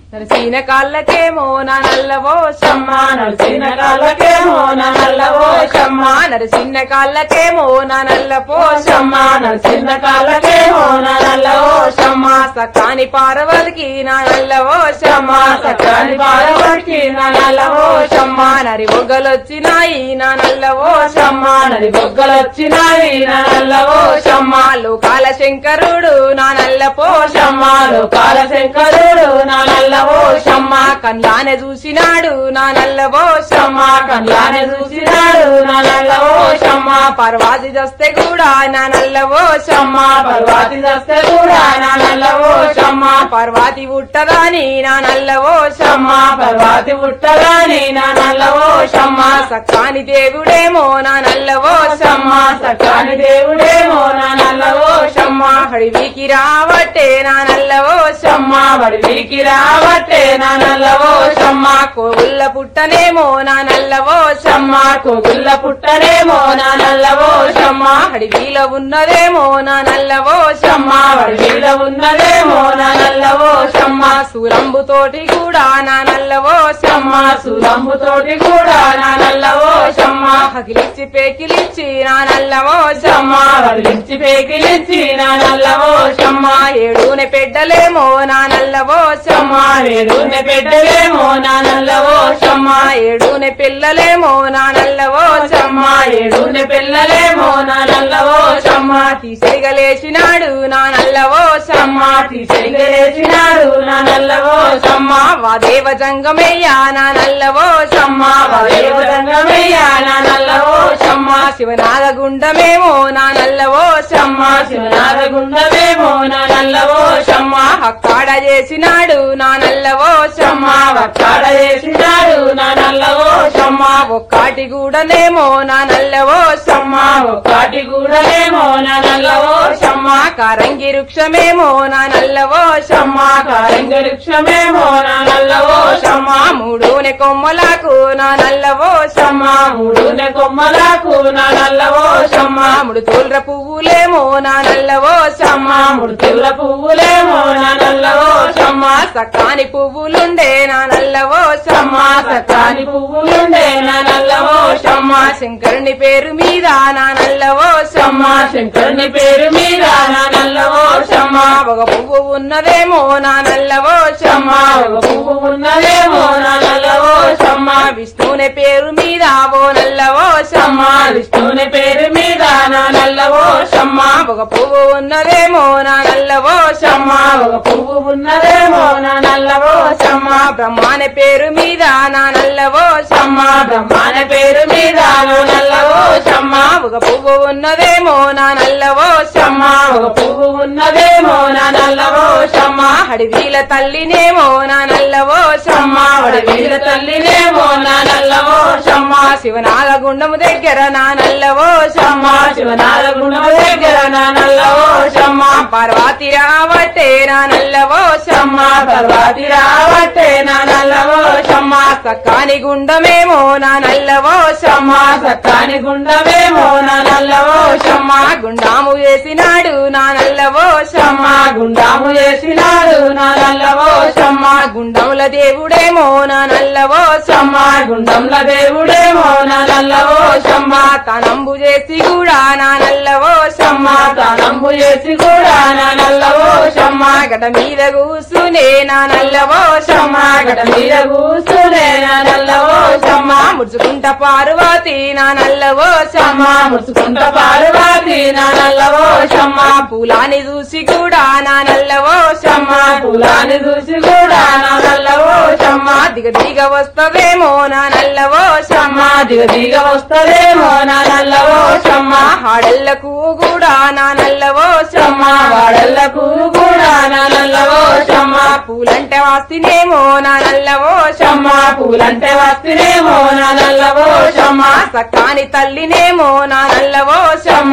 నరసీన కాళ్ళకేమో నా నల్లవో షమ్మ నడిచిన కాళ్ళకేమో నా నల్లవో షమ్మ నరసిన్న కాళ్ళకేమో నా నల్ల పోషమ్మ షమ్మ నడిచిన కాళ్ళకేమో నా నల్లవో షమ్మ సకాని పార్వతికి నా నల్లవో షమ్మ సకాని పార్వతికి నా నల్లవో షమ్మ నరి ఒగ్గలొచ్చినాయి నా నల్లవో షమ్మ నది బొగ్గలొచ్చినాయి నా నల్లవో షమ్మ లోకాల శంకరుడు నా నల్ల పోషమ్మ షమ్మాలు కాలశంకరుడు నా నల్లవో షమ్మ కన్నానే చూసినాడు నా నల్లవో షమ్మ షమ్మ కళ్ళానే చూసినాడు నా నల్లవో షమ్మ పర్వాది దస్తే కూడా నా నల్లవో షమ్మ షమ్మ పర్వాతి దస్తే కూడా నా నల్లవో షమ్మ పర్వాతి ఉట్టదాని నా నల్లవో షమ్మ షమ్మ పర్వాతి పుట్టగాని నా నల్లవో షమ్మ సక్కాని దేవుడేమో నా నల్లవో షమ్మ షమ్మ సకాని దేవుడేమో నా నల్లవో షమ్మ హడివికి రావట్టే నా నల్లవో షమ్మ షమ్మ బడికి రావట్టే నా నల్లవో షమ్మ కోగుల్ల పుట్టనేమో నా నల్లవో షమ్మ షమ్మ కోగుల్ల పుట్టనేమో నా నల్లవో షమ్మ హడివిలో ఉన్నదేమో నా నల్లవో షమ్మ షమ్మ బడిలో ఉన్నదేమో నా నల్లవో షమ్మ సూరంబు తోటి కూడా నా నల్లవో షమ్మ షమ్మ సులంబు తోటి కూడా నా నల్లవో షమ్మ హకిలిచ్చి పేకిలిచ్చి నా నల్లవో షమ్మ షమ్మ వదిలించి పేకిలించి నా నల్లవో షమ్మ ఏడునే పెడ్డలేమో నా నల్లవో షమ్మ షమ్మ వేడునే పెట్టలేమో నా నల్లవో షమ్మ ఏడునే పిల్లలేమో నా నల్లవో షమ్మ షమ్మ ఏడునే పిల్లలేమో నా నల్లవో షమ్మ తీసేగలేసినాడు నా నల్లవో షమ్మ షమ్మ తీసేసినాడు నా నల్లవో షమ్మ వా దేవ జంగమయ్యా నా నల్లవో షమ్మ షమ్మ వదేవరంగమయ్య నా నల్లవో షమ్మ శివనాగ గుండమేమో నా నల్లవో షమ్మ షమ్మ శివనారగుండమేమో నా నల్లవో షమ్మ అక్కాడ చేసినాడు నా నల్లవో షమ్మ షమ్మ వక్కాడ చేసినాడు నా నల్లవో షమ్మ ఒక్కాటి గూడనేమో నా నల్లవో షమ్మ షమ్మ ఒక్కటి కూడలేమో నా నల్లవో షమ్మ కారంగి వృక్షమేమో నా నల్లవో షమ్మ షమ్మ కారంగ వృక్షమేమో నా నల్లవో షమ్మ మూడునే కొమ్మలకు నా నల్లవో షమ్మ షమ్మ మూడునే కొమ్మలకు నా నల్లవో షమ్మ ముడు తోల్ర పువ్వులేమో నా నల్లవో షమ్మ షమ్మ ముడుతుల పువ్వులేమో నా నల్లవో షమ్మ సకాని పువ్వులుండే నా నల్లవో షమ్మ షమ్మ సకాని పువ్వులుండే నా నల్లవో షమ్మ శంకరుని పేరు మీద నా నల్లవో షమ్మ షమ్మ శంకరుని పేరు మీద నా నల్లవో షమ్మ ఒక పువ్వు ఉన్నదేమో నా నల్లవో షమ్మ షమ్మ ఒక పువ్వు ఉన్నదేమో నా నల్లవో షమ్మ విష్ణుని పేరు మీద ఓ నల్లవో షమ్మ షమ్మ విష్ణుని పేరు మీద నా నల్లవో షమ్మ ఒక పువ్వు ఉన్నదేమో నా నల్లవో షమ్మ షమ్మ ఒక పువ్వు ఉన్నదేమో నా నల్లవో షమ్మ బ్రహ్మాని పేరు మీద నా నల్లవో షమ్మ షమ్మ బ్రహ్మాన పేరు మీద నా నల్లవో షమ్మ ఒక పువ్వు ఉన్నదేమో నా నల్లవో షమ్మ షమ్మ ఒక పువ్వు ఉన్నదేమో నా నల్లవో షమ్మ హడివీల తల్లినేమో నా నల్లవో షమ్మ షమ్మ వడవీర తల్లినేమో నా నల్లవో షమ్మ శివనాగ గుండము దగ్గర నా నల్లవో షమ్మ షమ్మ శివనాథ గుణం దగ్గర నా నల్లవో షమ్మ పార్వతి రావటే నా నల్లవో షమ్మ షమ్మ పర్వాతి రావట్టే నా నల్లవో షమ్మ సక్కాని గుండమేమో నా నల్లవో షమ్మ షమ్మ సక్కాని గుండమేమో నా నల్లవో షమ్మ గుండాము వేసినాడు నా నల్లవో షమ్మ షమ్మ గుండాము చేసినాడు నా నల్లవో షమ్మ గుండముల దేవుడేమో నా నల్లవో షమ్మ షమ్మ గుండంల దేవుడేమో నా నల్లవో షమ్మ తనంబు చేసి కూడా నా నల్లవో షమ్మ షమ్మ తానంబు చేసి కూడా నా నల్లవో షమ్మ గట మీద కూసునే నా నల్లవో షమ్మ షమ్మ గట మీద కూసునే నా నల్లవో షమ్మ ముడుచుకుంట పార్వతి నా నల్లవో షమ్మ షమ్మ ముసుకుంట పార్వతి నా నల్లవో షమ్మ పూలాని చూసి కూడా నా నల్లవో షమ్మ షమ్మ కులాన్ని చూసి కూడా నా నల్లవో షమ్మ దిగ దిగ వస్తదేమో నా నల్లవో షమ్మ షమ్మ దిగ దిగ వస్తదేమో నా నల్లవో షమ్మ హాడళ్లకు కూడా నా నల్లవో షమ్మ షమ్మ వాడళ్లకు కూడా నా నల్లవో షమ్మ పూలంటే వాస్తినేమో నా నల్లవో షమ్మ షమ్మ పూలంటే వస్తేనేమో నా నల్లవో షమ్మ సక్కాని తల్లినేమో నా నల్లవో షమ్మ షమ్మ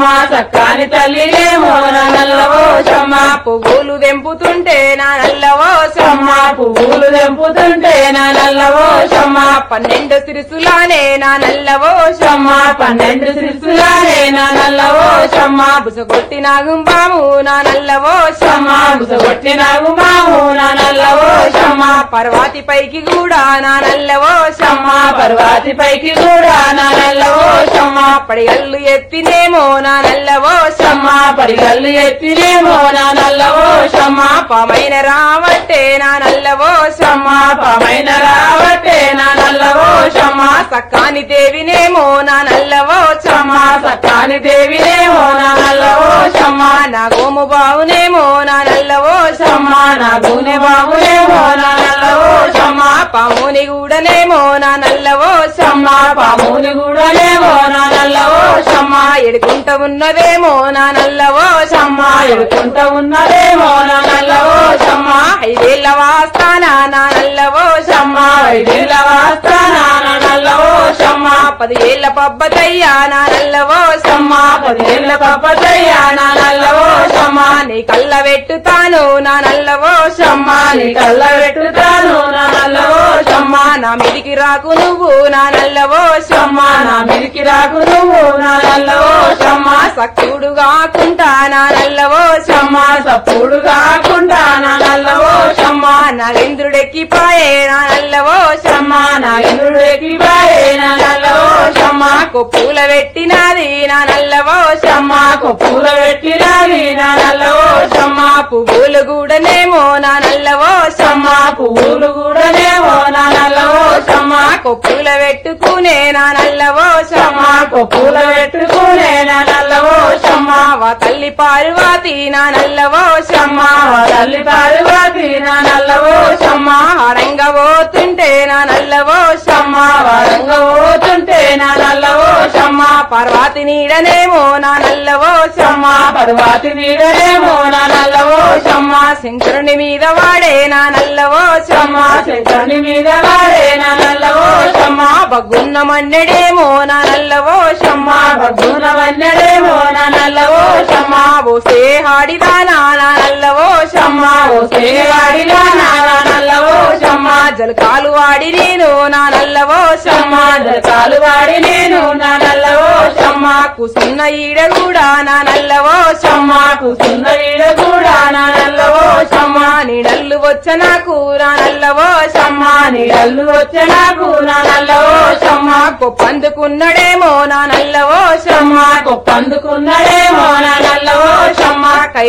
సక్కాని తల్లినేమో నా నల్లవో షమ్మ పువ్వులు తెంపుతుంటే నా నల్లవో షమ్మ పువ్వులు తెంపుతుంటే నా నల్లవో షమ్మ పన్నెండు సిరుసులానే నా నల్లవో షమ్మ పన్నెండు శిశులానే నా నల్లవో షమ్మ బుసగొట్టి నాగుంబాము నా నల్లవో షమ్మ బుసగొట్టి నాగు మాము నా నల్లవో షమ్మ పర్వాతి పైకి కూడా నా నల్లవో షమ్మ పర్వాతి పైకి కూడా నా నల్లవో షమ్మ పడిగల్లు ఎత్తినేమో నా నల్లవో షమ్మ పరిగల్లు ఎత్తినేమో నా నల్లవో షమ్మ పామైన రావట్టే నా నల్లవో షమ్మ పామైన రావటే నా నల్లవో షమ్మ సక్కాని దేవినేమో నా నల్లవో షమ్మ సత్తాని దేవినేమో నా నల్లవో షమ్మ నా గోము బావునేమో నా నల్లవో షమ్మ నా గూనె బాబునేమో నా నల్లవో షమ్మ పాముని గూడనేమో నా నల్లవో షమ్మ పాముని కూడానేమో నా నల్లవో షమ్మ ఎడుకుంట ఉన్నదేమో నా నల్లవో షమ్మ ఎడుకుంటూ ఉన్నదేమో నా నల్లవో షమ్మ ఐదేళ్ల వాస్తాన నా నల్లవో షమ్మ ఐదేళ్ళ వాస్తానా నా నల్లవో షమ్మ పది ఏళ్ల పబ్బతయ్యా నా నల్లవో షమ్మ పదేళ్ళ పప్పదయ్యా నా నల్లవో షమ్మ నీ కళ్ళ పెట్టుతాను నా నల్లవో షమ్మ నీ కళ్ళ పెట్టుతాను నా నల్లవో షమ్మ నా మీదికి రాకు నువ్వు నా నల్లవో షమ్మ నా మిరికి రాకు నువ్వు నా నల్లవో షమ్మ సక్కుడు కాకుండా నా నల్లవో షమ్మ సప్పుడు కాకుండా నా నల్లవో షమ్మ నాగేంద్రుడెక్కిపాయే నా నల్లవో షమ్మ నా ఇంద్రుడు ఎక్కిపాయే నా నల్లవో షమ్మ కొప్పుల పెట్టినాది నా నల్లవో షమ్మ కొప్పుల పెట్టినది నా నల్లవో షమ్మ పువ్వులు కూడానేమో నా నల్లవో షమ్మ పువ్వులు కూడానేమో నా నల్లవో షమ్మ కొప్పుల పెట్టుకునే నా నల్లవో షమ్మ కొప్పుల పెట్టుకునే నా నల్లవో షమ్మ వా తల్లి పార్వతి నా నల్లవో షమ్మ తల్లి పార్వతి నా నల్లవో షమ్మ ఆడంగ పోతుంటే నా నల్లవో షమ్మ వరంగా పోతుంటే నా నల్లవో షమ్మ పార్వతి నీడనేమో నా నల్లవో షమ్మ పర్వాతి నీడనేమో నా నల్లవో షమ్మ శంకరుని మీద వాడే నా నల్లవో షమ్మ శంకరుని మీద వాడే నా నల్లవో షమ్మ బగ్గున్న మన్నెడేమో నా నల్లవో షమ్మ బగ్గున వన్నెడేమో నా నల్లవో షమ్మ ఓసే హాడిదానా నా నల్లవో షమ్మ ఓ సేవాడిలా నా నల్లవో షమ్మ జలకాలు వాడి నేను నా నల్లవో షమ్మ దళాలు వాడి నేను నా నల్లవో షమ్మ కూసున్న ఈడ కూడా నా నల్లవో షమ్మ కూసున్న వీడ కూడా నా నల్లవో షమ్మ నీడల్లు వచ్చ నాకు నా నల్లవో షమ్మ నీడల్లు వచ్చే నాకు నా నల్లవో షమ్మ కొప్పందుకున్నడేమో నా నల్లవో షమ్మ గొప్పందుకున్నడేమో నా నల్లవో షమ్మ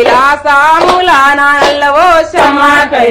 కైలాసాముల నా నల్లవో షమ్మ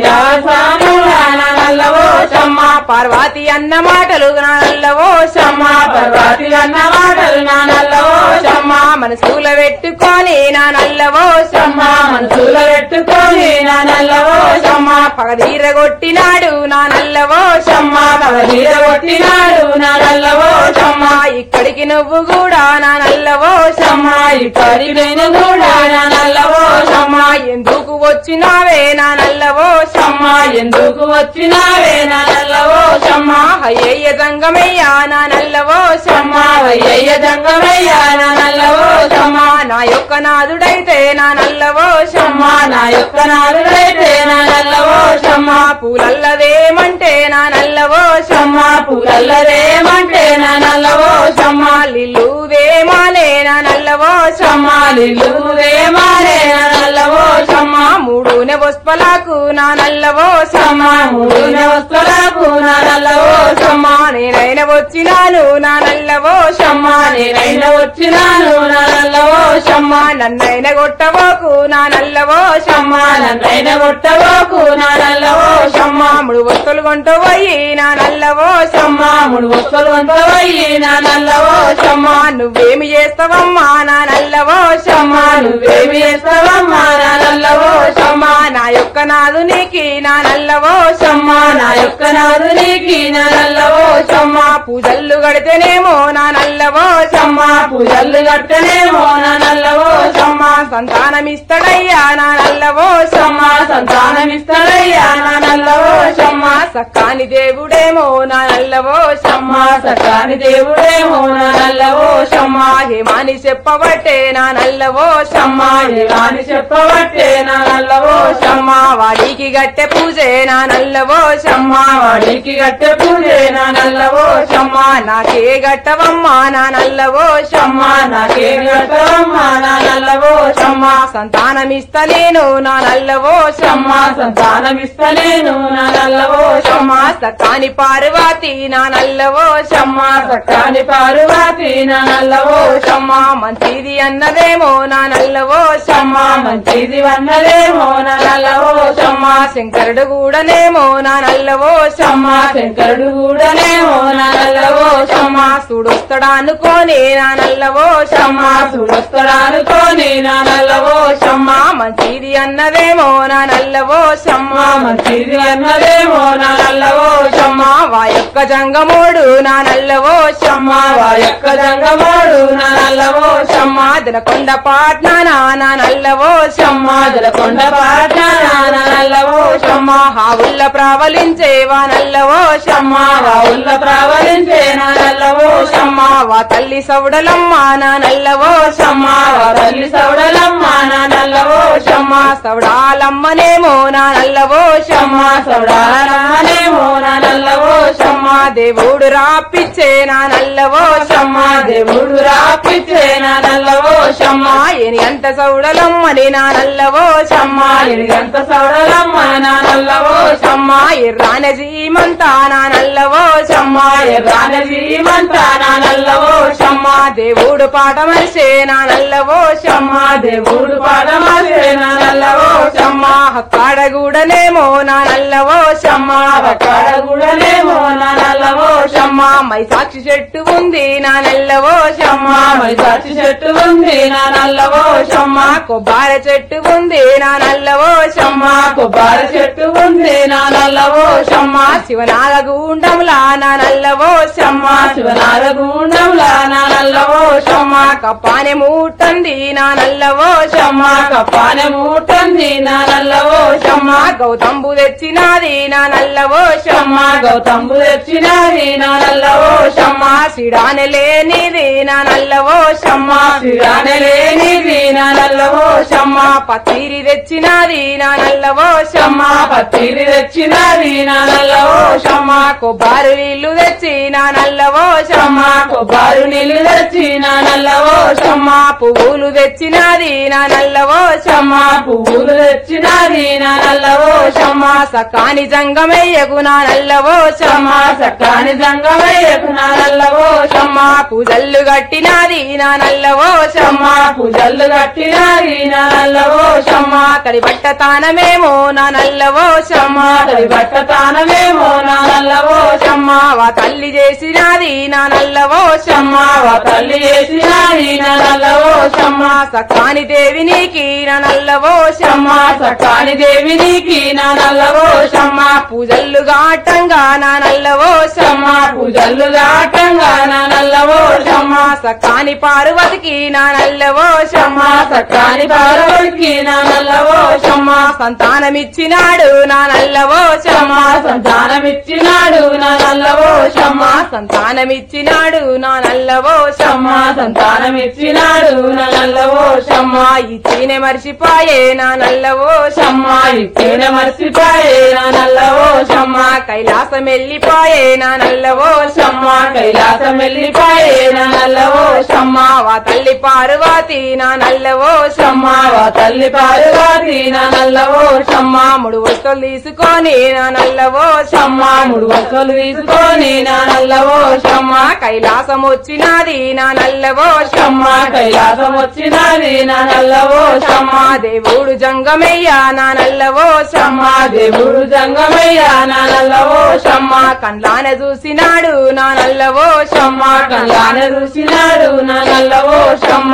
కైలాసముల నా నల్లవో షమ్మ పార్వతి అన్న మాటలు నా నల్లవో షమ్మ పర్వతి అన్న మాటలు నా నల్లవో షమ్మ మనసుల పెట్టుకొని నా నల్లవో షమ్మ మనసుల పెట్టుకొని నా నల్లవో షమ్మ పగదీర కొట్టినాడు నా నల్లవో షమ్మ కవలీర కొట్టినాడు నా నల్లవో షమ్మ ఇక్కడికి నువ్వు కూడా నా నల్లవో షమ్మ ఇప్పటి నేను కూడా నా నల్లవో షమ్మ ఎందుకు వచ్చినావే నా నల్లవో షమ్మ ఎందుకు వచ్చినావే నా నల్లవో షమ్మ అయ్యయ్య జంగమయ్యా నా నల్లవో షమ్మ వయ్యయ్య దంగమయ్యా నా నల్లవో షమ్మ నా యొక్క నాదుడైతే నా నల్లవో షమ్మ నా యొక్క నాలుగైతే నా నల్లవో షమ్మ పూలల్లదేమంటే నా నల్లవో షమ్మ పూలల్లదేమంటే నా నల్లవో షమ్మ లిల్లుదేమాలే నా నల్లవో షమ్మ నిల్లుదేమానే నా నల్లవో షమ్మ మూడు పుష్పలకు నా నల్లవో షమ్మ మూడున వస్తువులకు నా నల్లవో షమ్మ నేనైన వచ్చినాను నా నల్లవో షమ్మ నేనైన వచ్చినాను నా నల్లవో షమ్మ నన్నైన కొట్టబోకు నా నల్లవో షమ్మ నన్నైన కొట్టబోకు నా నల్లవో షమ్మ మూడు వస్తువులు కొంటూ పోయి నా నల్లవో షమ్మ మూడు వస్తువులు వంతవయ్యి నా నల్లవో షమ్మ నువ్వేమి చేస్తావమ్మా నా నల్లవో షమ్మ నువ్వేమి చేస్తావమ్మా నా నల్లవో షమ్మ నా యొక్క నాదునికి నా నల్లవో షమ్మ నా యొక్క నాదునికి నా నల్లవో షమ్మ పూజల్లు గడితేనేమో నా నల్లవో షమ్మ పూజలు కట్టనేమో నా నల్లవో షమ్మ సంతానమిస్తడయ్యా నా నల్లవో షమ్మ సంతానమిస్తాడయ్యా నా నల్లవో షమ్మ సక్కాని దేవుడేమో నా నల్లవో షమ్మ సకాని దేవుడేమో నా నల్లవో షమ్మ హేమాని చెప్పబట్టే నా నల్లవో షమ్మ ఇలాని చెప్పబట్టే నా నల్లవో షమ్మ వాడికి గట్టె పూజే నా నల్లవో షమ్మ వాడికి గట్టె పూజే నా నల్లవో షమ్మ నాకే గట్టవమ్మా నా నల్లవో షమ్మ నాకే గట్టవమ్మ నా నల్లవో షమ్మ సంతానమిస్తలేను నా నల్లవో షమ్మ సంతానమిస్తలేను నా నల్లవో షమ్మ సక్కాని పార్వతి నా నల్లవో షమ్మ సకాని పార్వతి నా నల్లవో షమ్మ మంచిది అన్నదేమో నా నల్లవో షమ్మ మంచిది వన్నదేమో నా నల్లవో షమ్మ శంకరుడు కూడానేమో నా నల్లవో షమ్మ శంకరుడు కూడానేమో నా నల్లవో షమ్మ సుడొస్తాడా అనుకోని నా నల్లవో షమ్మ సుడొస్తాడనుకోని నా నల్లవో షమ్మ మంచిది అన్నదేమో నా నల్లవో షమ్మ మంచిది అన్నదేమో నా నల్లవో షమ్మ వా యొక్క జంగమోడు నా నల్లవో షమ్మ వా యొక్క జంగమోడు నా నల్లవో షమ్మ దినకొండ పాట్నా నా నల్లవో షమ్మ జలకొండ పాట నా నల్లవో షమ్మ హావుల్ల ప్రావలించేవా నల్లవో షమ్మ రావుల్ల ప్రావలించే నా నల్లవో షమ్మ వా తల్లి సౌడలమ్మ నా నల్లవో షమ్మ వా తల్లి సౌడలమ్మ నా నల్లవో షమ్మ సౌడాలమ్మనేమో నా నల్లవో షమ్మ సౌడాలనేమో నా నల్లవో షమ్మ దేవుడు రాపిచ్చే నా నల్లవో షమ్మ దేవుడు రాపిచ్చే నా నల్లవో షమ్మ ఎని అంత సౌడలమ్మని నా నల్లవో షమ్మ ఎంత సౌడలమ్మ నా నల్లవో షమ్మ ఎర్రాన జీమంతా నా నల్లవో షమ్మ ఎర్రాన జీవంతా నా నల్లవో షమ్మ దేవుడు పాట మనిషే నా నల్లవో షమ్మ దేవుడు పాదమాసే నా నల్లవో షమ్మ కాడగూడనేమో నా నల్లవో షమ్మ రకాడ గుడలేమో నా నల్లవో షమ్మ మై సాక్షి చెట్టు ఉంది నా నల్లవో షమ్మ మైసాచి చెట్టు ఉంది నా నల్లవో షమ్మ కొబ్బరి చెట్టు ఉంది నా నల్లవో షమ్మ కొబ్బరి చెట్టు ఉంది నా నల్లవో షమ్మ శివనాగ గుండంలా నా నల్లవో షమ్మ శివనార గుండంలా నా నల్లవో షమ్మ కప్పాని మూటంది నా నల్లవో షమ్మ కప్పానే మూటంది నా నల్లవో షమ్మ గౌతంబు తెచ్చినాది నా నల్లవో షమ్మ గౌతంబు తెచ్చినది నా నల్లవో షమ్మ సిడాని లేనిది నా నల్లవో షమ్మ సిరానే లేనిది నా నల్లవో షమ్మ పత్తిరి తెచ్చినాది నా నల్లవో షమ్మ పత్తిరి తెచ్చినది నా నల్లవో షమ్మ కొబ్బరి నీళ్లు తెచ్చి నా నల్లవో షమ్మ కొబ్బరి నీళ్ళు తెచ్చి నా నల్లవో షమ్మ పువ్వులు తెచ్చినాది నా నల్లవో షమ్మ పువ్వులు తెచ్చినది నా నల్లవో షమ్మ సకాని జంగమయ్యకు నా నల్లవో షమ్మ సక్కాని జంగమయ్యకు నా నల్లవో షమ్మ పూజల్లు కట్టినాది నా నల్లవో షమ్మ పూజలు కట్టినది నా నల్లవో షమ్మ తడి బట్ట తానమేమో నా నల్లవో షమ్మ తడి బట్ట తానమేమో నా నల్లవో షమ్మ వా తల్లి చేసినాది నా నల్లవో షమ్మ వా తల్లి చేసినది నా నల్లవో షమ్మ సకాని దేవి నీకి నా నల్లవో షమ్మ సకాని దేవి నీకి నా నల్లవో షమ్మ పూజల్లు గాటంగా నా నల్లవో షమ్మ పూజలు దాటంగా నా నల్లవో షమ్మ సకాని పార్వతికి నా నల్లవో షమ్మ సకాని పార్వతికి నా నల్లవో షమ్మ సంతానమిచ్చినాడు నా నల్లవో షమ్మ సంతానమిచ్చినాడు నా నల్లవో షమ్మ సంతానమిచ్చినాడు నా నల్లవో షమ్మ సంతానమిచ్చినాడు నా నల్లవో షమ్మ ఇచ్చిన మర్చిపోయే నా నల్లవో షమ్మ ఇచ్చిన మర్చిపోయే నా నల్లవో షమ్మ కైలాసం వెళ్ళిపోయే నా నల్లవో షమ్మ కైలాసం వెళ్ళిపోయే నా నల్లవో షమ్మ వా తల్లి పార్వతి నా నల్లవో షమ్మ వా తల్లి పార్వతి నా నల్లవో షమ్మ మూడు వస్తువులు తీసుకొని నా నల్లవో షమ్మ మూడు వస్తువులు తీసుకొని నా నల్లవో షమ్మ కైలాసం వచ్చినది నా నల్లవో షమ్మ కైలాసం వచ్చినది నా నల్లవో షమ్మ దేవుడు జంగమయ్య నా నల్లవో షమ్మ దేవుడు జంగమయ్య నా నల్లవో షమ్మ కండ్లానే చూసినాడు నా నల్లవో షమ్మ కళ్ళాన చూసినాడు నా నల్లవో షమ్మ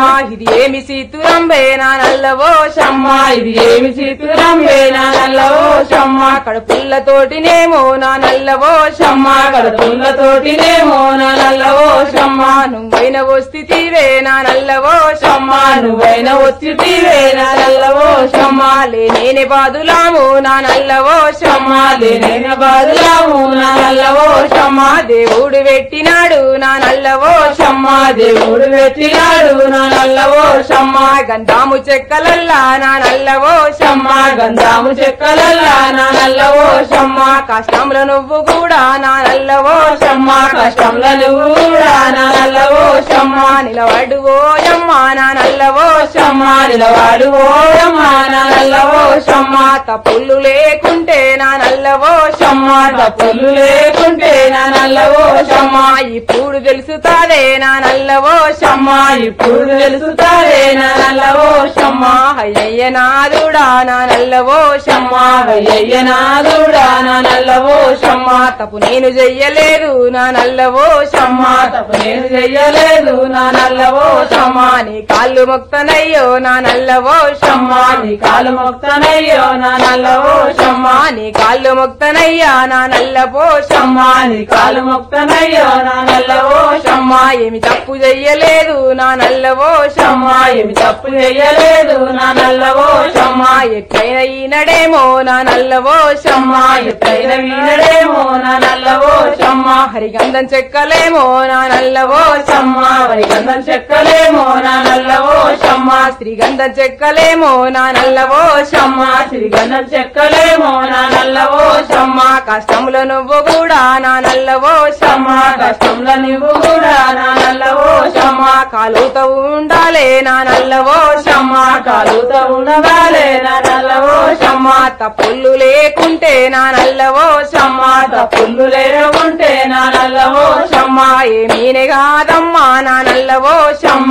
ఇది ఏమి సీతురంబే నా నల్లవో షమ్మ ఇది ఏమి చిత్రంబే నా నల్లవో షమ్మ కడుపుల్లతోటినేమో నా నల్లవో షమ్మ కడుపులతోటినేమో నా నల్లవో షమ్మ నువ్వైన వస్థితివే నా నల్లవో షమ్మ నువ్వైన వచ్చితివే నా నల్లవో షమ్మ నేనే బాదులాము నా నల్లవో షమ్మ లేనైన బాధలాము నా నల్లవో షమ్మ దేవుడు పెట్టినాడు నా నల్లవో షమ్మ దేవుడు పెట్టినాడు నా నల్లవో షమ్మ గంధాము చెక్కలల్లా నా నల్లవో షమ్మ గంధాము చెక్కలల్లా నా నల్లవో షమ్మ కష్టంలో నువ్వు కూడా నా నల్లవో షమ్మ కష్టంలో నువ్వు కూడా నా నల్లవో షమ్మ నిలబడు ఓయమ్మా నా నల్లవో షమ్మ నిలవాడు ఓయమ్మ నా నల్లవో షమ్మ తప్పులు లేకుంటే నా నల్లవో షమ్మ తప్పులు లేకుంటే నా నల్లవో షమ్మ ఇప్పుడు తెలుసుతాదే నా నల్లవో షమ్మ ఇప్పుడు తెలుసుతారే నా నల్లవో షమ్మ అయ్యయ్య నాదుడా నా నల్లవో షమ్మ వయ్యయ్య నాదుడా నా నల్లవో షమ్మ తప్పు నేను చెయ్యలేదు నా నల్లవో షమ్మ తప్పు నేను చెయ్యలేదు నా నల్లవో షమ్మ నీ కాళ్ళు మొక్తనయ్యో నా నల్లవో షమ్మ నీ కాలు మొక్తనయ్యో నా నల్లవో షమ్మ నీ కాళ్ళు మొక్తనయ్యా నా నల్లవో షమ్మ నీ కాలు మొక్తనయ్యో నా నల్లవో షమ్మ ఏమి తప్పు చెయ్యలేదు నా నల్లవో షమ్మ ఏమి తప్పు చెయ్యలేదు నా నల్లవో షమ్మ ఎట్లయిన ఈనడేమో నా నల్లవో షమ్మ ఎట్లయిన వీడేమో నా నల్లవో షమ్మ హరిగంధం చెక్కలేమో నా నల్లవో షమ్మ వరిగంధం చెక్కలేమో నా నల్లవో షమ్మ శ్రీగంధం చెక్కలేమో నా నల్లవో షమ్మ సిరిగంధం చెక్కలేమో నా నల్లవో షమ్మ కష్టంలో నువ్వు కూడా నా నల్లవో షమ్మ కష్టంలో నువ్వు కూడా నా నల్లవో షమ్మ కాలుతో ఉండాలే నా నల్లవో షమ్మ కాలుతో ఉండవాలే నా నల్లవో షమ్మ తప్పులు లేకుంటే నా నల్లవో షమ్మ తప్పులు లేకుంటే నా నల్లవో షమ్మ ఏమీనే కాదమ్మా నా నల్లవో షమ్మ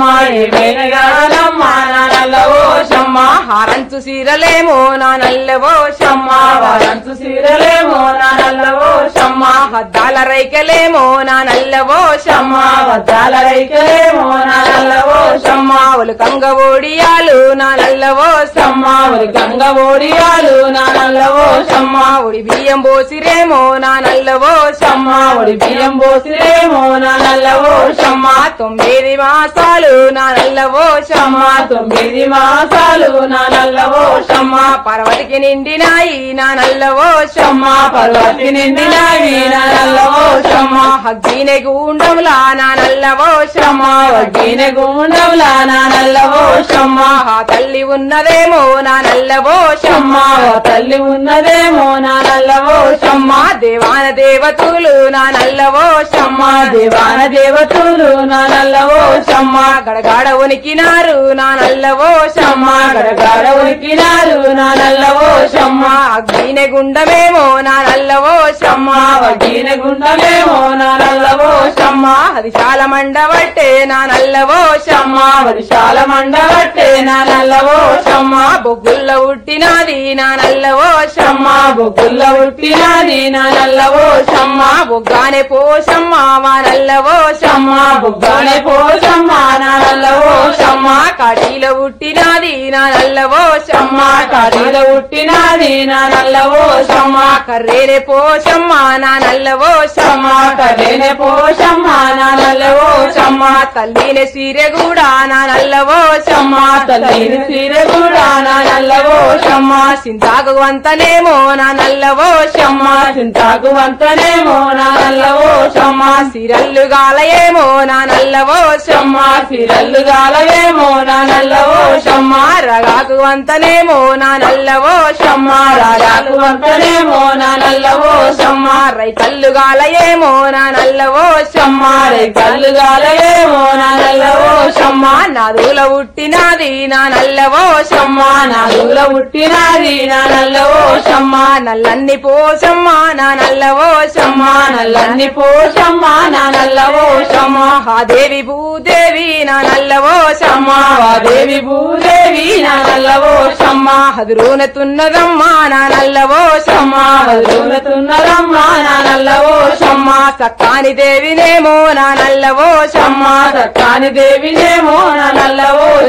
ఏమైనగానమ్మా నా నల్లవో షమ్మ హారంచు సీరలేమో నా నల్లవో షమ్మ వారంతు సీరలేమో నా నల్లవో షమ్మ హద్దాల రైకలేమో నా నల్లవో షమ్మ వద్దాల రైకలేమో నా నల్లవో షమ్మ ఒలుకంగ ఓడియాలు నా నల్లవో షమ్మ ఒరి గంగ ఓడియాలు నా నల్లవో షమ్మ ఒడి బియ్యం పోసిరేమో నా నల్లవో షమ్మ ఒడి బియ్యం పోసిరేమో నా నల్లవో షమ్మ తొమ్మిది మాసాలు నా నల్లవో షమ్మ తొమ్మిది మాసాలు నా నల్లవో షమ్మ పర్వతికి నిండినాయి నా నల్లవో షమ్మ పర్వతి నిండినావి నా నల్లవో షమ్మ హగ్గినే గుండంలా నా నల్లవో షమ్మ వడ్డీన గుండంలా నా నల్లవో షమ్మ ఆ తల్లి ఉన్నదేమో నా నల్లవో షమ్మ ఓ తల్లి ఉన్నదేమో నా నల్లవో షమ్మ దేవాన దేవతలు నా నల్లవో షమ్మ దేవాన దేవతలు నా నల్లవో షమ్మ గడగాడ ఉనికినారు నా నల్లవో షమ్మ గడగాడ ఉరికినారు నా నల్లవో షమ్మ అగ్గినే గుండమేమో నా నల్లవో షమ్మ వడ్డీన గుండమేమో నా నల్లవో షమ్మ అది చాలా మండబట్టే నా నల్లవో షమ్మ వరిశాల మండబట్టే నా నల్లవో షమ్మ బొగ్గుల్ల ఉట్టినాది నా నల్లవో షమ్మ బొగ్గుల్ల ఉట్టినాది నా నల్లవో షమ్మ బొగ్గానే పోషమ్మ మా నల్లవో షమ్మ బొగ్గానే పోషమ్మ నా నల్లవో షమ్మ కడీలో ఉట్టినాది నా నల్లవో షమ్మ కడిలో ఉట్టినాది నా నల్లవో షమ్మ కర్రేరే పోషమ్మ నా నల్లవో షమ్మ కడేనే పోషమ్మ నా నల్లవో షమ్మ తల్లినే సీరె కూడా నా నల్లవో షమ్మ తల్లిని సీర కూడా నా నల్లవో షమ్మ సింతాకు అంతనేమో నా నల్లవో షమ్మ చింతాకు వంతనేమో నా నల్లవో షమ్మ సిరల్లు గాలయేమో నా నల్లవో షమ్మ సిరల్లు గాలవేమో నా నల్లవో షమ్మ రగాకు అంతనేమో నా నల్లవో షమ్మ రాగాకు వంతనేమో నా నల్లవో షమ్మ రైతల్లు గాలయేమో నా నల్లవో షమ్మ రేగల్లు గాలవేమో నా నల్లవో షమ్మ నదుల ఉట్టినాది నా నల్లవో షమ్మ నాలుగుల పుట్టినాది నా నల్లవో షమ్మ నల్లన్ని పోషమ్మ నా నల్లవో షమ్మ నల్లన్ని పోషమ్మ నా నల్లవో షమ్మ ఆ దేవి భూదేవి నా నల్లవో షమ్మ వాదేవి భూదేవి నా నల్లవో షమ్మ హదురునతున్నదమ్మా నా నల్లవో షమ్మ వదులుతున్నదమ్మ నా నల్లవో షమ్మ సక్కాని దేవినేమో నా నల్లవో షమ్మ సక్కాని దేవినేమో నా నల్లవో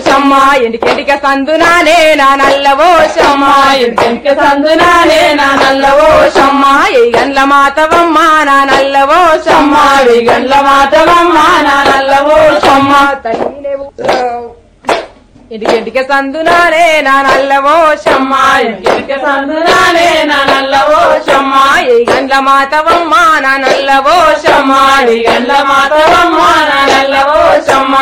షమ్మ ఎండికెండిక సందునానే నా నల్లవో షమ్మ ఇంటికి సందునానే నా నల్లవో షమ్మ ఏ గండ్ల మాతవమ్మ నా నల్లవో షమ్మ విగండ్ల మాతవమ్మ నా నల్లవో షమ్మ తల్లినేవు ఎండికెండిక సందునానే నా నల్లవో షమ్మ ఇంటికి సందునానే నా నల్లవో షమ్మ ఏ గండ్ల మాతవమ్మ నా నల్లవో షమ్మ విగండ్ల మాతవమ్మ నా నల్లవో షమ్మ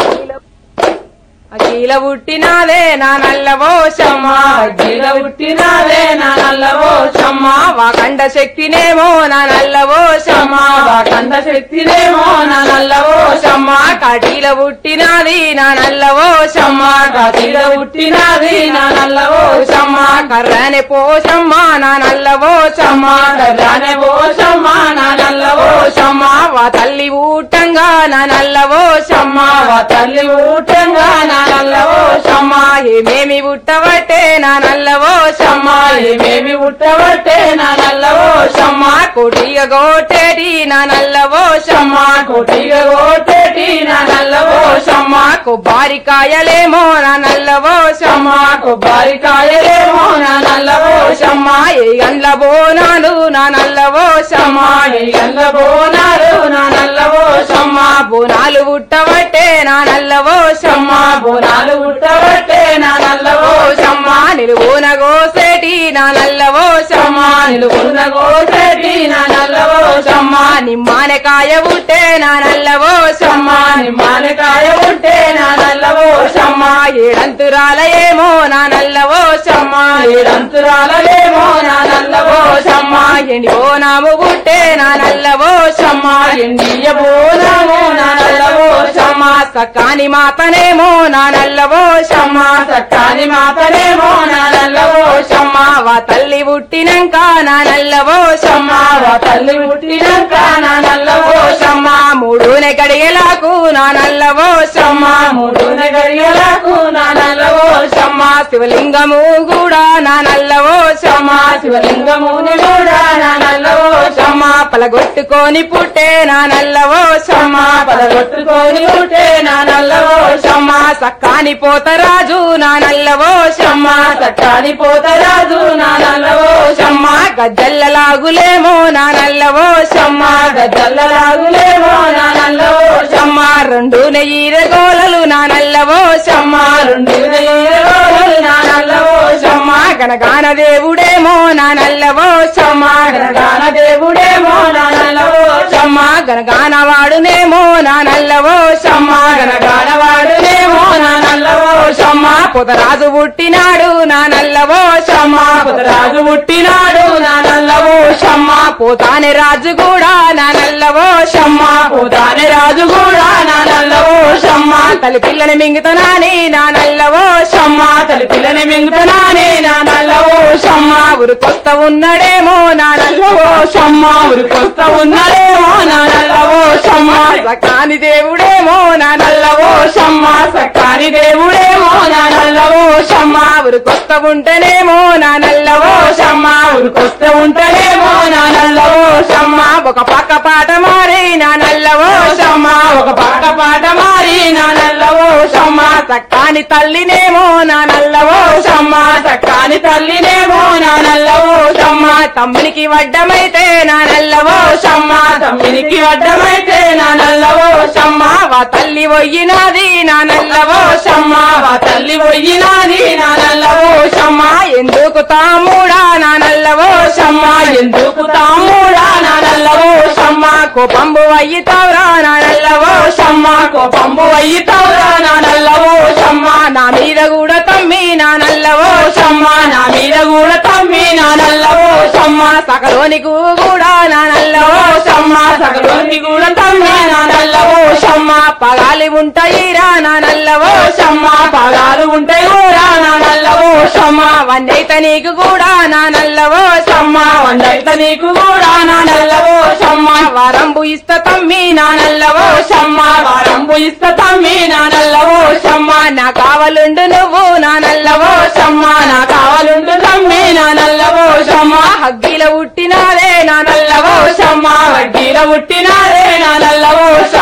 అఖిల పుట్టినాదే నా నల్లవో షమ్మ అగ్గిల పుట్టినాదే నా నల్లవో షమ్మ వాకండ శక్తినేమో నా నల్లవో షమ్మ కంద శక్తినేమో నా నల్లవో షమ్మ కటీల పుట్టినాది నా నల్లవో షమ్మ కాశీల పుట్టినాది నా నల్లవో షమ్మ కర్రనే పోషమ్మ నా నల్లవో షమ్మ రానే పోషమ్మ నా నల్లవో షమ్మ వా తల్లి ఊటంగా నా నల్లవో షమ్మ వా తల్లి ఊటంగా నా నల్లవో షమ్మ ఏమేమి పుట్టవట్టే నా నల్లవో షమ్మ ఏమేమి పుట్టబట్టే నా నల్లవో షమ్మ కోటిగ గోటేటి నా నల్లవో షమ్మ కోటిగా కోటేటి నా నల్లవో షమ్మ కొబ్బరికాయలేమో నా నల్లవో షమ్మ కొబ్బరికాయలేమో నా నల్లవో షమ్మ ఏ గండ్ల బోనాలు నా నల్లవో షమ్మ ఎల్ల బోనాలు నా నల్లవో షమ్మ బోనాలు పుట్టవట్టే నా నల్లవో షమ్మ బోనాలు పుట్టబట్టే నా నల్లవో షమ్మ నిలువున గోసేటి నా నల్లవో షమ్మ నిలుగున్న గోటేటి నా నల్లవో షమ్మ నిమ్మానకాయ పుట్టే నా నల్లవో షమ్మ నిమ్మానకాయ ఉంటే నా నల్లవో షమ్మ ఏడంతురాల ఏమో నా నల్లవో షమ్మ ఏడంతురాలలేమో నా నల్లవో షమ్మ ఎండివో నాము పుట్టే నా నల్లవో షమ్మ ఎండియ బోనమో నా నల్లవో షమ్మ సకాని మాతనేమో నా నల్లవో షమ్మ సక్కాని మాతనేమో నా నల్లవో షమ్మ వా తల్లి పుట్టినంక నా నల్లవో షమ్మ వా తల్లి పుట్టినాక నా నల్లవో షమ్మ మూడునే గడియలకు నా నల్లవో షమ్మ మూడున గడియలకు నా నల్లవో షమ్మ శివలింగము కూడా నా నల్లవో షమ్మ శివలింగముని కూడా నా నల్లవో షమ్మ పలగొట్టుకొని పుట్టే నా నల్లవో షమ్మ పదగొట్టుకొని ఉంటే నా నల్లవో షమ్మ సక్కాని పోతరాజు నా నల్లవో షమ్మ సట్టాని పోతరాజు నా నల్లవో షమ్మ గజ్జల్లలాగులేమో నా నల్లవో షమ్మ గద్దల్లలాగులేమో నా నల్లవో షమ్మ రెండు నెయ్యిర గోలలు నా నల్లవో షమ్మ రెండు నెయ్యలోలు నా నల్లవో షమ్మ గణగాన దేవుడేమో నా నల్లవో షమ్మ గణగాన దేవుడేమో నా నల్లవో షమ్మ గణగాన వాడునేమో నా నల్లవో షమ్మ గణగాన వాడునేమో నా నల్లవో షమ్మ పొదరాజు పుట్టినాడు నా నల్లవో షమ్మ రాజు పుట్టినాడు నా నల్లవో షమ్మ పోతానే రాజు కూడా నా నల్లవో షమ్మ పోతానే రాజు కూడా నా నల్లవో షమ్మ తల్లి పిల్లని మింగుతనాని నా నల్లవో షమ్మ తల్లి పిల్లని మింగుతున్నానే నా నల్లవో షమ్మ ఉరికొస్త ఉన్నడేమో నా నల్లవో షమ్మ ఉరికొస్త ఉన్నదేమో నా నల్లవో షమ్మ సకాని దేవుడేమో నా నల్లవో షమ్మ సక్కాని దేవుడేమో నా నల్లవో షమ్మ ఉరికొస్త ఉంటేనేమో నా నల్లవో షమ్మ ఉరికొస్తే ఉంటేనేమో నా నల్లవో షమ్మ ఒక పక్క పాట మారి నా నల్లవో షమ్మ ఒక పాట పాట మారి నా నల్లవో షమ్మ సక్కాని తల్లినేమో నా నల్లవో షమ్మ సక్కాని తల్లినేమో నా నల్లవో షమ్మ తమ్మునికి వడ్డమైతే నా నల్లవో షమ్మ తమ్మినికి అడ్డమైతే నా నల్లవో షమ్మ వా తల్లి వయ్యినాది నా నల్లవో షమ్మ వా తల్లి పోయినాది నా నల్లవో షమ్మ ఎందుకు తాముడా నా నల్లవో షమ్మ ఎందుకు తాముడా నా నల్లవో షమ్మ కోపంబు అయ్యితావురా నా నల్లవో షమ్మ కోపంబు అయ్యితావురా నా నల్లవో షమ్మ నా మీద కూడా తమ్మి నా నల్లవో షమ్మ నా మీద కూడా తమ్మి నా నల్లవో షమ్మ సకలోనికి కూడా నా నల్లవో షమ్మ సగలోని కూడా తమ్మి నా నల్లవో షమ్మ పగాలి ఉంటాయిరా నా నల్లవో షమ్మ పగాలు ఉంటే కూడా నా నల్లవో షమ్మ వన్నైతే నీకు కూడా నా నల్లవో షమ్మ వండైత నీకు కూడా నా నల్లవో షమ్మ వరంబు ఇస్త తమ్మి నా నల్లవో షమ్మ వారంబు ఇస్త తమ్మి నా నల్లవో షమ్మ నా కావలుండు నువ్వు నా నల్లవో షమ్మ నా కావాలుంటు తమ్మి నా నల్లవో షమ్మ హగ్గిల పుట్టినారే నా నల్లవో షమ్మ వడ్డీల పుట్టినారే నా నల్లవో షమ్మ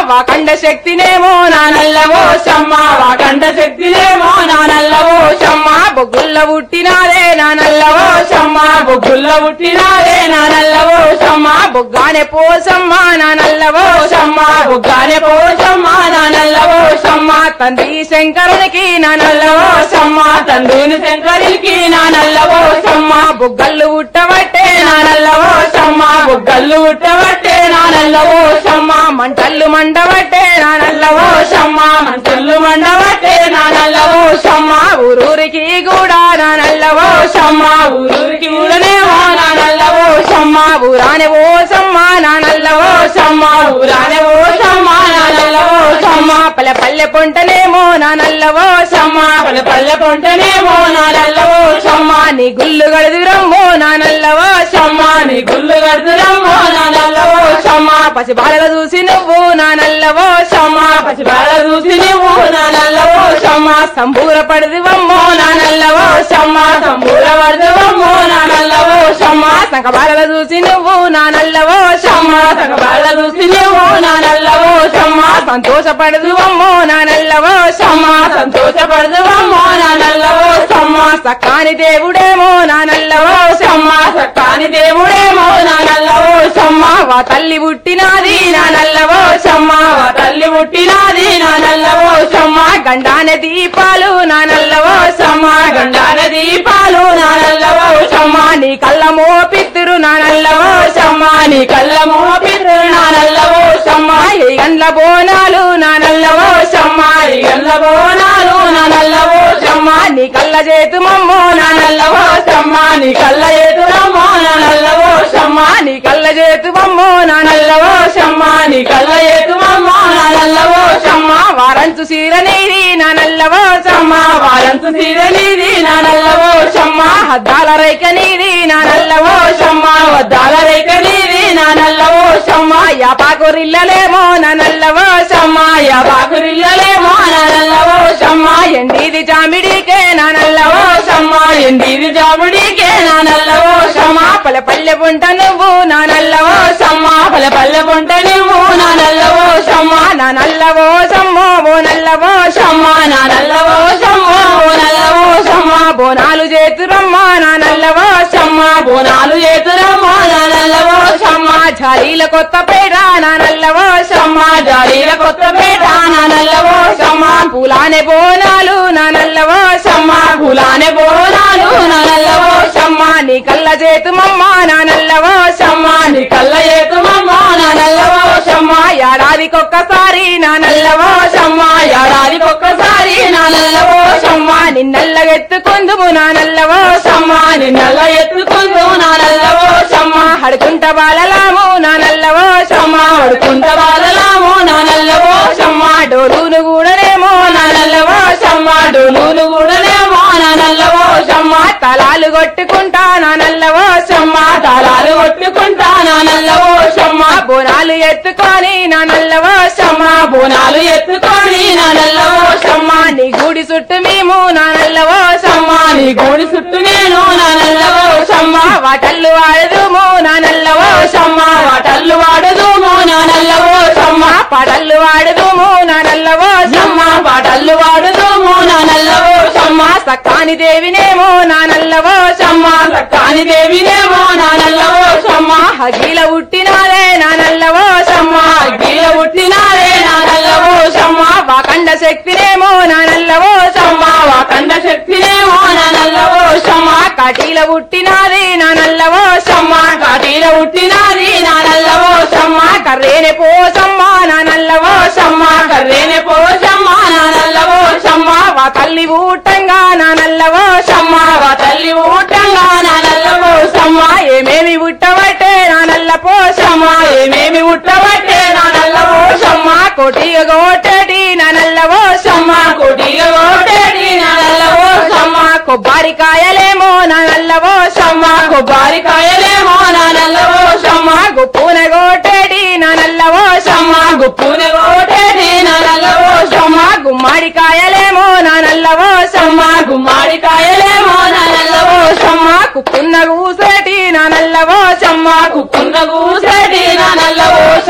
వాకండ శక్తినేమో నా నల్లవో షమ్మ వాకండ శక్తినేమో నా నల్లవో షమ్మ బొగ్గుల్ల పుట్టినాదే నా నల్లవో షమ్మ బొగ్గుల్ల పుట్టినారే నా నల్లవో షమ్మ బొగ్గానే పోసమ్మ నా నల్లవో షమ్మ బొగ్గానే పోషమ్మ నా నల్లవో షమ్మ తండ్రి శంకరునికి నా నల్లవో షమ్మ తండ్రిని శంకరికి నా నల్లవో షమ్మ బొగ్గళ్ళు ఉట్టబట్టే నా నల్లవో షమ్మ బొగ్గల్లు ఉట్టబట్టే నా నల్లవో షమ్మ మంటల్లు మండబట్టే నా నల్లవో షమ్మ మంటలు మండబట్టే నా నల్లవో షమ్మ ఊరూరికి కూడా నా నల్లవో షమ్మ ఊరికి ఊరనేమో నా నల్లవో షమ్మ ఊరానే ఓసమ్మ నా నల్లవో షమ్మ ఊరానే ఓ షమ్మ నా నల్లవో షమ్మ పల్లె పల్లె పొంటనేమో నా నల్లవో షమ్మ పల్లె పల్లె పొంటనేమో నా నల్లవో షమ్మ నీ గుళ్ళు గడుదురమ్మో నా నల్లవో షమ్మ నీ గుళ్ళు కడుతురమ్మో నా నల్లవో షమ్మ పసి బాలలు చూసి నువ్వు నా నల్లవో షమ్మ పసిబాల చూసి నువ్వు నా నల్లవో షమ్మ సంబూర పడదివమ్మో నా నల్లవో షమ్మ సంబూర వర్ధవమ్మో నా నల్లవో షమ్మ సంక బాలలు చూసి నువ్వు నా నల్లవో షమ్మ సగబాల చూసి నువ్వు నా నల్లవో షమ్మ సంతోషపడదువమ్మో నా నల్లవో షమ్మ సంతోషపడదువమ్మో నా నల్లవో షమ్మ సక్కాని దేవుడేమో నా నల్లవో షమ్మ సక్కాని దేవుడేమో నా నల్లవో షమ్మ వా తల్లి పుట్టినాది నా నల్లవో షమ్మ వా తల్లి పుట్టినాది నా నల్లవో షమ్మ గండాన దీపాలు నా నల్లవో షమ్మ గండాన దీపాలు నా నల్లవో షమ్మ నీ కళ్ళ మోపిత్తురు నా నల్లవో షమ్మ నీ కళ్ళ మోపిరు నా నల్లవో షమ్మ ఈ గండ్ల బోనాలు నా నల్లవో షమ్మ ఈ గల్ల బోనాలు నా నల్లవో షమ్మ నీ కళ్ళ చేతుమమ్మో నా నల్లవో షమ్మ నీ కళ్ళ ఎదురమ్మో నా నల్లవో షమ్మ నీ కళ్ళ చేతుమమ్మో నా నల్లవో షమ్మ నీ కళ్ళ ఎదురమ్మో నా నల్లవో షమ్మ వారంచు సీర నీది నా నల్లవో షమ్మ వారంతు తీరనిది నా నల్లవో షమ్మ హద్దాల రైక నీది నా నల్లవో షమ్మ వద్దాల రేఖ నీది నా నల్లవో షమ్మ యాపాకురిల్లలేమో నా నల్లవో షమ్మ యాబాకురిల్లలేమో నా నల్లవో షమ్మ ఎండిది చామిడికే నా నల్లవో షమ్మ ఎండిది జాముడికే నా నల్లవో షమ్మ పల్లె పల్లె పుంట నువ్వు నా నల్లవో షమ్మ పల్లె పల్లె పొంట నువ్వు నా నల్లవో షమ్మ నా నల్లవో సమ్మో ఓ నల్లవో షమ్మ నా నల్లవో షమ్మ ఓ నల్లవో షమ్మ బోనాలు చేతురమ్మ నా నల్లవో షమ్మ బోనాలు చేతురమ్మో నా నల్లవో షమ్మ జాలీల కొత్త పేట నా నల్లవో షమ్మ జాలీల కొత్త పేట నా నల్లవో షమ్మ పూలానే బోనాలు నా నల్లవో షమ్మ గులానే బోనాలు నా నల్లవో షమ్మ నీ కళ్ళ చేతుమమ్మ నా నల్లవో షమ్మ నీ కళ్ళ ఏతుమమ్మ నా నల్లవో షమ్మ ఏడాదికొక్కసారి నా నల్లవో షమ్మ ఏడాదికి ఒక్కసారి నా నల్లవో షమ్మ నిన్నల్లగెత్తుకుందుము నా నల్లవో షమ్మ నిన్నెల్ల ఎత్తుకుందు నా నల్లవో షమ్మ హడుకుంట బాలలాము నా నల్లవో షమ్మ వడుకుంట బాలలాము నా నల్లవో షమ్మ డోలును కూడానేమో నా నల్లవో షమ్మ డోలులు కూడానేమో నా నల్లవో షమ్మ తలాలు కొట్టుకుంటా నా నల్లవో షమ్మ తాళాలు కొట్టుకుంటా నా నల్లవో షమ్మ బోనాలు ఎత్తుకొని నా నల్లవో షమ్మ బోనాలు ఎత్తుకొని నా నల్లవో షమ్మ నీ గుడి చుట్టూ మేము నా నల్లవో షమ్మ నీ గోడి చుట్టూ నేను నా నల్లవో షమ్మ వాటల్లు ఆడదుము నా నల్లవో షమ్మ వాటల్లు వాడదుము నా నల్లవో షమ్మ పాటల్లు ఆడదుము నా నల్లవో షమ్మ పాటల్లు వాడదుము నా నల్లవో షమ్మ సక్కాని దేవినేమో నా నల్లవో షమ్మ సక్కాని దేవినేమో నా నల్లవో షమ్మ హగీల ఉట్టినారే నా నల్లవో షమ్మ అగ్గిల పుట్టినారే నా నల్లవో షమ్మ వాకండ శక్తినేమో నా నల్లవో షమ్మ వాకండ శక్తినేమో నా నల్లవో షమ్మ కటీల పుట్టినాది నా నల్లవో షమ్మ కాటీల పుట్టినాది నా నల్లవో షమ్మ కర్రేనే పోసమ్మ నా నల్లవో షమ్మ కర్రేనే పోషమ్మ నా నల్లవో షమ్మ వా తల్లి ఊటంగా నా నల్లవో షమ్మ వా తల్లి ఊటంగా నా నల్లవో షమ్మ ఏమేమి ఉట్టబట్టే నా నల్ల పోషమ్మ షమ్మ ఏమేమి ఉట్టబట్టే నా నల్లవో షమ్మ కోటిగా గోటటి నా నల్లవో షమ్మ కొడిగా ఓటేడి నా నల్లవో షమ్మ కొబ్బరికాయలేమో నా నల్లవో షమ్మ కొబ్బరికాయలేమో నా నల్లవో షమ్మ గుప్పున గోటేటి నా నల్లవో షమ్మ గుప్పునే ఓటేడి నా నల్లవో షమ్మ గుమ్మడికాయలేమో నా నల్లవో షమ్మ గుమ్మడికాయలేమో నా నల్లవో షమ్మ కుక్కున్న కూసేటి నా నల్లవో షమ్మ కుక్కున్న కూసేటి నా నల్లవో షమ్మ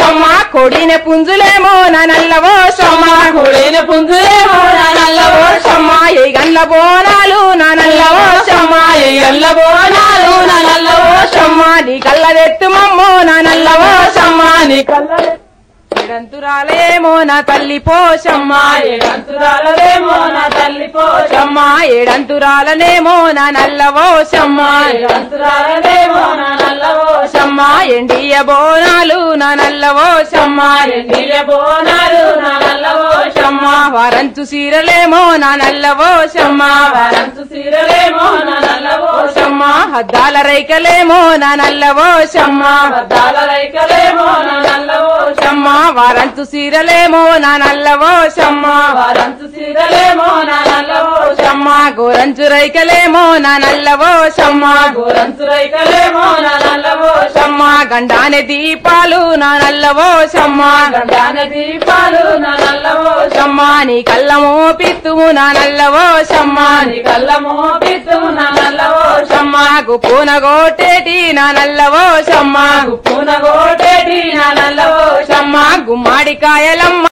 కొడిన పుంజులేమో నా నల్లవో షమ్మ షమ్మ కొడిన పుంజులేమో నా నల్లవో షమ్మ ఏ గల్ల బోనాలు నా నల్లవో షమ్మ ఏ గల్ల బోనాలు నా నల్లవో షమ్మ నీ కళ్ళదెత్తు మమ్మో నా నల్లవో షమ్మ నీ కళ్ళ ఏడంతురాలేమో నా తల్లి పోషమ్మ ఏడంతురాలదేమో నా తల్లి పోషమ్మ షమ్మ ఏడంతురాలనేమో నా నల్లవో షమ్మ ఏడంతురాలదేమో నా నల్లవో షమ్మ ఎండియ బోనాలు నా నల్లవో షమ్మ ఎండియ బోనాలు నా నల్లవో షమ్మ వరంతు సీరలేమో నా నల్లవో షమ్మ వరంతు సీరలేమో నా నల్లవో షమ్మ హద్దాల రైకలేమో నా నల్లవో షమ్మ బద్దాల రైకలేమో నా నల్లవో షమ్మ వరంతు సీరలేమో నా నల్లవో షమ్మ వరంతు సీరలేమో నా నల్లవో షమ్మ గోరంచు రైకలేమో నా నల్లవో షమ్మ గోరంతు రైకలేమో నా నల్లవో షమ్మ గండానే దీపాలు నా నల్లవో షమ్మ గండాన దీపాలు నా నల్లవో షమ్మ నీ కళ్ళమో పిత్తుము నా నల్లవో షమ్మ నీ కళ్ళ మోపిస్తూ నా నల్లవో షమ్మకు పూనగోటేటి నా నల్లవో షమ్మ పూనగోటేటి నా నల్లవో షమ్మ గుమ్మడికాయలమ్మ